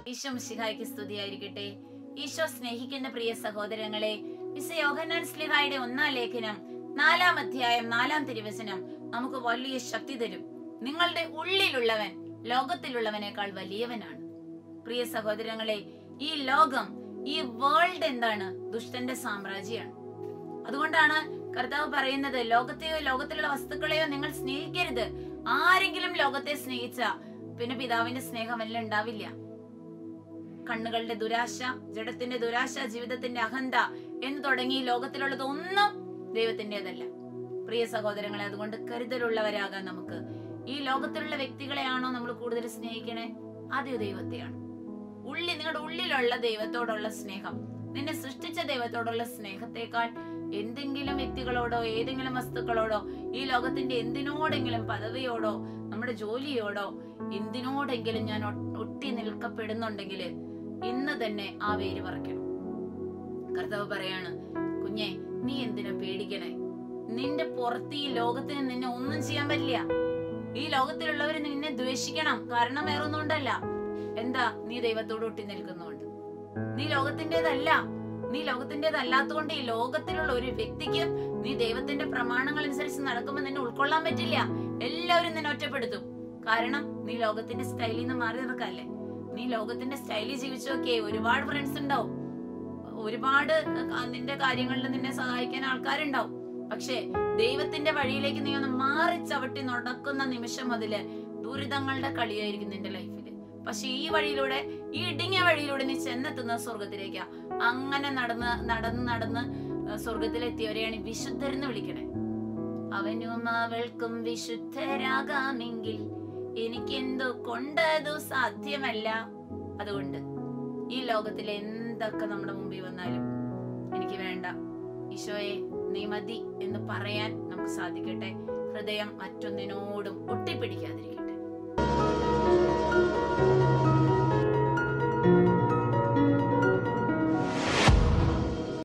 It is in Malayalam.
ഈശോ മിശിഹായ്ക്ക് സ്തുതിയായിരിക്കട്ടെ ഈശോ സ്നേഹിക്കുന്ന പ്രിയ സഹോദരങ്ങളെ മിസ് യോഹന്നാൻ സ്ലിഹായുടെ ഒന്നാം ലേഖനം നാലാം അധ്യായം നാലാം തിരുവചനം നമുക്ക് വലിയ ശക്തി തരും നിങ്ങളുടെ ഉള്ളിലുള്ളവൻ ലോകത്തിലുള്ളവനേക്കാൾ വലിയവനാണ് പ്രിയ സഹോദരങ്ങളെ ഈ ലോകം ഈ വേൾഡ് എന്താണ് ദുഷ്ടന്റെ സാമ്രാജ്യമാണ് അതുകൊണ്ടാണ് കർത്താവ് പറയുന്നത് ലോകത്തെയോ ലോകത്തിലുള്ള വസ്തുക്കളെയോ നിങ്ങൾ സ്നേഹിക്കരുത് ആരെങ്കിലും ലോകത്തെ സ്നേഹിച്ച പിന്നെ പിതാവിന്റെ സ്നേഹമെല്ലാം ഉണ്ടാവില്ല കണ്ണുകളുടെ ദുരാശ ജഡത്തിന്റെ ദുരാശ ജീവിതത്തിന്റെ അഹന്ത എന്ന് തുടങ്ങി ഈ ലോകത്തിലുള്ളത് ഒന്നും ദൈവത്തിൻ്റെതല്ല പ്രിയ സഹോദരങ്ങളെ അതുകൊണ്ട് കരുതലുള്ളവരാകാൻ നമുക്ക് ഈ ലോകത്തിലുള്ള വ്യക്തികളെയാണോ നമ്മൾ കൂടുതൽ സ്നേഹിക്കണേ ആദ്യ ദൈവത്തെയാണ് ഉള്ളി നിങ്ങളുടെ ഉള്ളിലുള്ള ദൈവത്തോടുള്ള സ്നേഹം നിന്നെ സൃഷ്ടിച്ച ദൈവത്തോടുള്ള സ്നേഹത്തെക്കാൾ എന്തെങ്കിലും വ്യക്തികളോടോ ഏതെങ്കിലും വസ്തുക്കളോടോ ഈ ലോകത്തിന്റെ എന്തിനോടെങ്കിലും പദവിയോടോ നമ്മുടെ ജോലിയോടോ എന്തിനോടെങ്കിലും ഞാൻ ഒ- ഒട്ടി നിൽക്കപ്പെടുന്നുണ്ടെങ്കിൽ ഇന്ന് തന്നെ ആ വേര് പറിക്കണം കർത്താവ് പറയാണ് കുഞ്ഞെ നീ എന്തിനാ പേടിക്കണേ നിന്റെ പുറത്ത് ഈ ലോകത്തിന് നിന്നെ ഒന്നും ചെയ്യാൻ പറ്റില്ല ഈ ലോകത്തിലുള്ളവർ നിന്നെ ദ്വേഷിക്കണം കാരണം വേറെ ഒന്നും കൊണ്ടല്ല എന്താ നീ ദൈവത്തോട് ഒട്ടി നിൽക്കുന്നുണ്ട് നീ ലോകത്തിന്റേതല്ല നീ ലോകത്തിന്റേതല്ലാത്തതുകൊണ്ട് ഈ ലോകത്തിലുള്ള ഒരു വ്യക്തിക്കും നീ ദൈവത്തിന്റെ പ്രമാണങ്ങൾ അനുസരിച്ച് നടക്കുമ്പോൾ നിന്നെ ഉൾക്കൊള്ളാൻ പറ്റില്ല എല്ലാവരും നിന്നെ ഒറ്റപ്പെടുത്തും കാരണം നീ ലോകത്തിന്റെ സ്റ്റൈലിൽ നിന്ന് മാറി നടക്കല്ലേ നീ ലോകത്തിന്റെ സ്റ്റൈലിൽ ജീവിച്ചോക്കെ ഒരുപാട് ഫ്രണ്ട്സ് ഉണ്ടാവും ഒരുപാട് ക- നിന്റെ കാര്യങ്ങളിൽ നിന്നെ സഹായിക്കാൻ ആൾക്കാരുണ്ടാവും പക്ഷേ ദൈവത്തിന്റെ വഴിയിലേക്ക് നീ ഒന്ന് മാറി ചവിട്ടി നടക്കുന്ന നിമിഷം മുതല് ദുരിതങ്ങളുടെ കളിയായിരിക്കും നിന്റെ ലൈഫിൽ പക്ഷെ ഈ വഴിയിലൂടെ ഈ ഇടുങ്ങിയ വഴിയിലൂടെ നീ ചെന്നെത്തുന്ന സ്വർഗത്തിലേക്കാ അങ്ങനെ നടന്ന് നടന്ന് നടന്ന് സ്വർഗത്തിലെത്തിയവരെയാണ് ഈ വിശുദ്ധരെന്ന് വിളിക്കണേ അവനും അവൾക്കും വിശുദ്ധരാകാമെങ്കിൽ എനിക്കെന്തോ കൊണ്ടതു സാധ്യമല്ല അതുകൊണ്ട് ഈ ലോകത്തിൽ എന്തൊക്കെ നമ്മുടെ മുമ്പിൽ വന്നാലും എനിക്ക് വേണ്ട ഈശോയെ നീ മതി എന്ന് പറയാൻ നമുക്ക് സാധിക്കട്ടെ ഹൃദയം മറ്റൊന്നിനോടും ഒട്ടിപ്പിടിക്കാതിരിക്കും